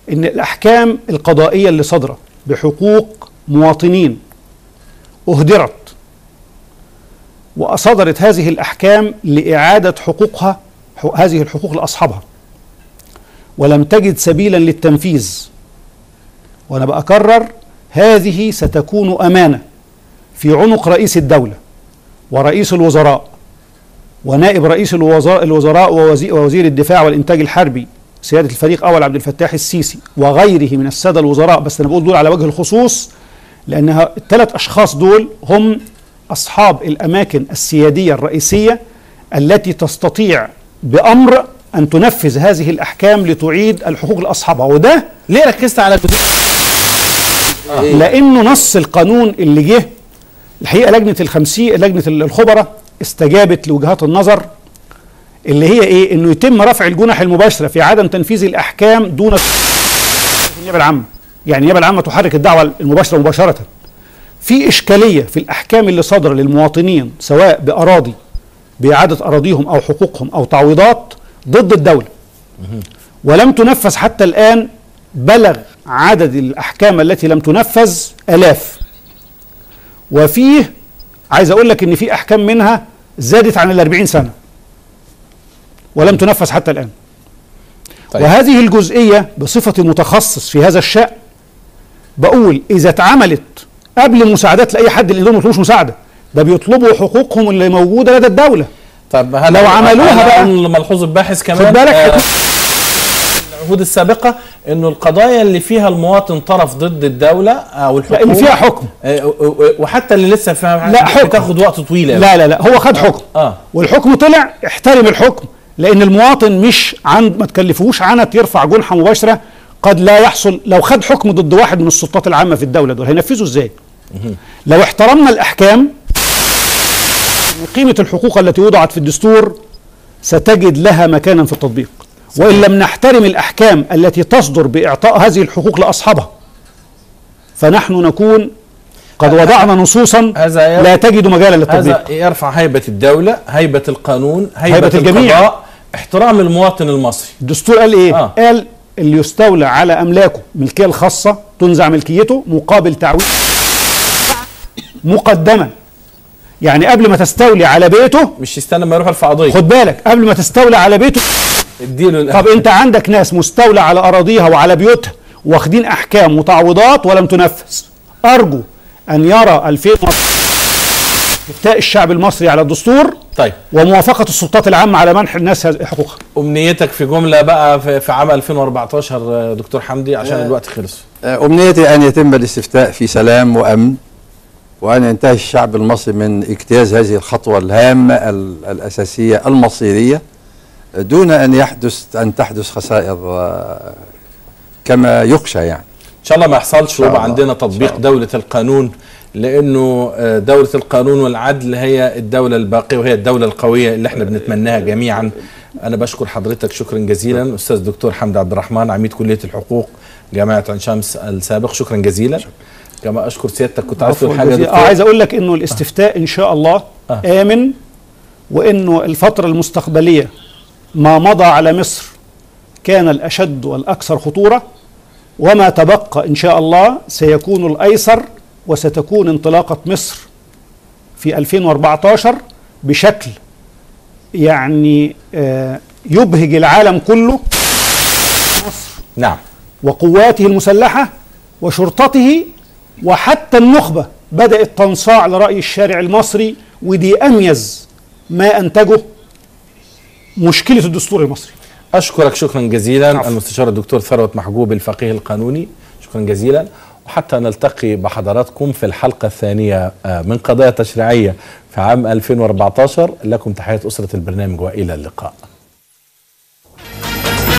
ان الاحكام القضائيه اللي صادره بحقوق مواطنين اهدرت وصدرت هذه الاحكام لاعاده حقوقها حق- هذه الحقوق لاصحابها ولم تجد سبيلا للتنفيذ وانا بكرر هذه ستكون امانه في عنق رئيس الدوله ورئيس الوزراء ونائب رئيس الوزراء, الوزراء ووزير, ووزير الدفاع والإنتاج الحربي سيادة الفريق أول عبد الفتاح السيسي وغيره من السادة الوزراء بس أنا بقول دول على وجه الخصوص لأن الثلاث أشخاص دول هم أصحاب الأماكن السيادية الرئيسية التي تستطيع بأمر أن تنفذ هذه الأحكام لتعيد الحقوق لأصحابها وده ليه ركزت على الجزء لانه نص القانون اللي جه الحقيقه لجنه الخمسين لجنه الخبراء استجابت لوجهات النظر اللي هي ايه انه يتم رفع الجنح المباشره في عدم تنفيذ الاحكام دون النيابه العامه يعني النيابه العامه تحرك الدعوه المباشره مباشره في اشكاليه في الاحكام اللي صادره للمواطنين سواء باراضي باعاده اراضيهم او حقوقهم او تعويضات ضد الدوله ولم تنفذ حتى الآن بلغ عدد الأحكام التي لم تنفذ آلاف وفيه عايز أقول لك إن في أحكام منها زادت عن الأربعين سنة ولم تنفذ حتى الآن طيب. وهذه الجزئية بصفتي متخصص في هذا الشأن بقول إذا اتعملت قبل مساعدات لأي حد اللي دول ما بيطلبوش مساعدة ده بيطلبوا حقوقهم اللي موجودة لدى الدولة طب هل لو عملوها بقى- الملحوظ الباحث كمان خد بالك آه، هت- العهود السابقه انه القضايا اللي فيها المواطن طرف ضد الدوله او الحكومه لا اللي فيها حكم آه، و- و- وحتى اللي لسه فيها لا، حكم. بتاخد وقت طويل أوي. لا لا لا هو خد حكم اه والحكم طلع احترم الحكم لان المواطن مش عند ما تكلفوش عنت يرفع جنحه مباشره قد لا يحصل لو خد حكم ضد واحد من السلطات العامه في الدوله دول هينفذوا ازاي لو احترمنا الاحكام قيمه الحقوق التي وضعت في الدستور ستجد لها مكانا في التطبيق وان لم نحترم الاحكام التي تصدر باعطاء هذه الحقوق لاصحابها فنحن نكون قد وضعنا نصوصا هذا لا تجد مجالا للتطبيق هذا يرفع هيبه الدوله هيبه القانون هيبه, هيبة الجميع. القضاء احترام المواطن المصري الدستور قال ايه؟ آه. آه. قال اللي يستولى على املاكه ملكيه الخاصه تنزع ملكيته مقابل تعويض مقدما يعني قبل ما تستولي على بيته مش يستنى ما يروح يرفع قضيه خد بالك قبل ما تستولي على بيته اديله طب انت عندك ناس مستولى على اراضيها وعلى بيوتها واخدين احكام وتعويضات ولم تنفذ ارجو ان يرى 2000 استفتاء الشعب المصري على الدستور طيب وموافقه السلطات العامه على منح الناس هذه حقوقها امنيتك في جمله بقى في, في عام 2014 آه، دكتور حمدي عشان الوقت خلص أمنيتي أن يتم الاستفتاء في سلام وأمن وأن ينتهي الشعب المصري من اجتياز هذه الخطوة الهامة ال- الأساسية المصيرية دون أن يحدث أن تحدث خسائر آه، كما يخشى يعني ان شاء الله ما يحصلش شاء ويبقى الله. عندنا إن شاء تطبيق الله. دولة القانون لانه آه، دولة القانون والعدل هي الدولة الباقية وهي الدولة القوية اللي احنا بنتمناها جميعا انا بشكر حضرتك شكرا جزيلا استاذ دكتور حمد عبد الرحمن عميد كلية الحقوق جامعة عين شمس السابق شكرا جزيلا كما اشكر سيادتك كنت عايز تقول عفواً حاجة يا جزيلاً. دكتور اه عايز اقول لك انه الاستفتاء ان شاء الله آه. آه. امن وانه الفتره المستقبليه ما مضى على مصر كان الاشد والاكثر خطوره وما تبقى ان شاء الله سيكون الايسر وستكون انطلاقه مصر في 2014 بشكل يعني آه يبهج العالم كله مصر نعم وقواته المسلحة وشرطته وحتى النخبة بدأت تنصاع لرأي الشارع المصري ودي أميز ما أنتجه مشكلة الدستور المصري اشكرك شكرا جزيلا عفو. المستشار الدكتور ثروت محجوب الفقيه القانوني شكرا جزيلا وحتى نلتقي بحضراتكم في الحلقه الثانيه آه، من قضايا تشريعيه في عام 2014 لكم تحيات اسره البرنامج والى اللقاء